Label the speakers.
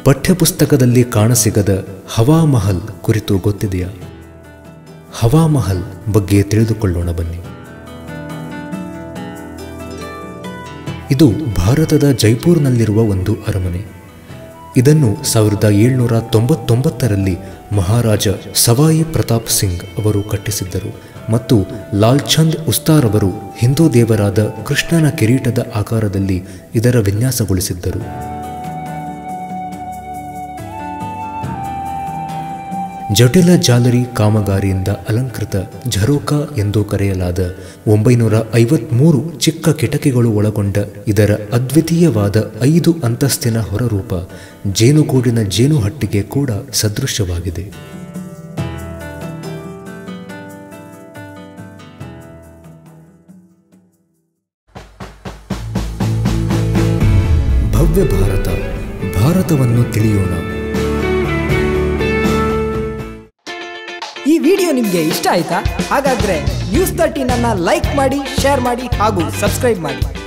Speaker 1: ಪಠ್ಯಪುಸ್ತಕದಲ್ಲಿ ಕಾಣಸಿಗದ ಹವಾಮಹಲ್ ಕುರಿತು ಗೊತ್ತಿದೆಯಾ ಹವಾಮಹಲ್ ಬಗ್ಗೆ ತಿಳಿದುಕೊಳ್ಳೋಣ ಬನ್ನಿ ಇದು ಭಾರತದ ಜೈಪುರ್ನಲ್ಲಿರುವ ಒಂದು ಅರಮನೆ ಇದನ್ನು ಸಾವಿರದ ಏಳ್ನೂರ ತೊಂಬತ್ತೊಂಬತ್ತರಲ್ಲಿ ಮಹಾರಾಜ ಸವಾಯಿ ಪ್ರತಾಪ್ ಸಿಂಗ್ ಅವರು ಕಟ್ಟಿಸಿದ್ದರು ಮತ್ತು ಲಾಲ್ಚಂದ್ ಉಸ್ತಾರ್ ಅವರು ಹಿಂದೂ ದೇವರಾದ ಕೃಷ್ಣನ ಕಿರೀಟದ ಆಕಾರದಲ್ಲಿ ಇದರ ವಿನ್ಯಾಸಗೊಳಿಸಿದ್ದರು ಜಟಿಲ ಜಾಲರಿ ಕಾಮಗಾರಿಯಿಂದ ಅಲಂಕೃತ ಝರೋಕಾ ಎಂದು ಕರೆಯಲಾದ ಒಂಬೈನೂರ ಐವತ್ಮೂರು ಚಿಕ್ಕ ಕಿಟಕಿಗಳು ಒಳಗೊಂಡ ಇದರ ಅದ್ವಿತೀಯವಾದ ಐದು ಅಂತಸ್ತಿನ ಹೊರರೂಪ ಜೇನುಗೂಡಿನ ಜೇನುಹಟ್ಟಿಗೆ ಕೂಡ ಸದೃಶವಾಗಿದೆ ಭವ್ಯ ಭಾರತ ಭಾರತವನ್ನು ತಿಳಿಯೋಣ
Speaker 2: ಈ ವಿಡಿಯೋ ನಿಮಗೆ ಇಷ್ಟ ಆಯ್ತಾ ಹಾಗಾದ್ರೆ ನ್ಯೂಸ್ ತರ್ಟೀನ್ ಅನ್ನ ಲೈಕ್ ಮಾಡಿ ಶೇರ್ ಮಾಡಿ ಹಾಗೂ ಸಬ್ಸ್ಕ್ರೈಬ್ ಮಾಡಿ